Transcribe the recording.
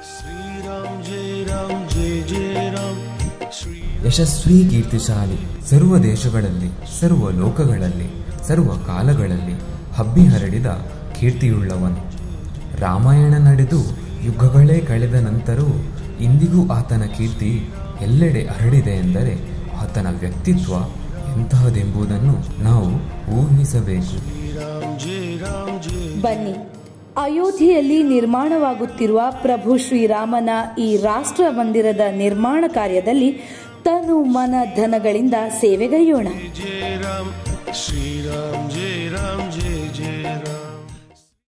ಯಶಸ್ವಿ ಕೀರ್ತಿಶಾಲಿ ಸರ್ವ ದೇಶಗಳಲ್ಲಿ ಸರ್ವ ಲೋಕಗಳಲ್ಲಿ ಸರ್ವ ಕಾಲಗಳಲ್ಲಿ ಹಬ್ಬಿ ಹರಡಿದ ಕೀರ್ತಿಯುಳ್ಳವನು ರಾಮಾಯಣ ನಡೆದು ಯುಗಗಳೇ ಕಳೆದ ನಂತರವೂ ಇಂದಿಗೂ ಆತನ ಕೀರ್ತಿ ಎಲ್ಲೆಡೆ ಹರಡಿದೆ ಎಂದರೆ ಆತನ ವ್ಯಕ್ತಿತ್ವ ಎಂತಹದೆಂಬುದನ್ನು ನಾವು ಊಹಿಸಬೇಕು ಬನ್ನಿ ಅಯೋಧ್ಯೆಯಲ್ಲಿ ನಿರ್ಮಾಣವಾಗುತ್ತಿರುವ ಪ್ರಭು ಶ್ರೀರಾಮನ ಈ ರಾಷ್ಟ್ರ ಮಂದಿರದ ನಿರ್ಮಾಣ ಕಾರ್ಯದಲ್ಲಿ ತನು ಮನ ಧನಗಳಿಂದ ಸೇವೆಗೈಯೋಣ जय राम श्री राम जय राम जय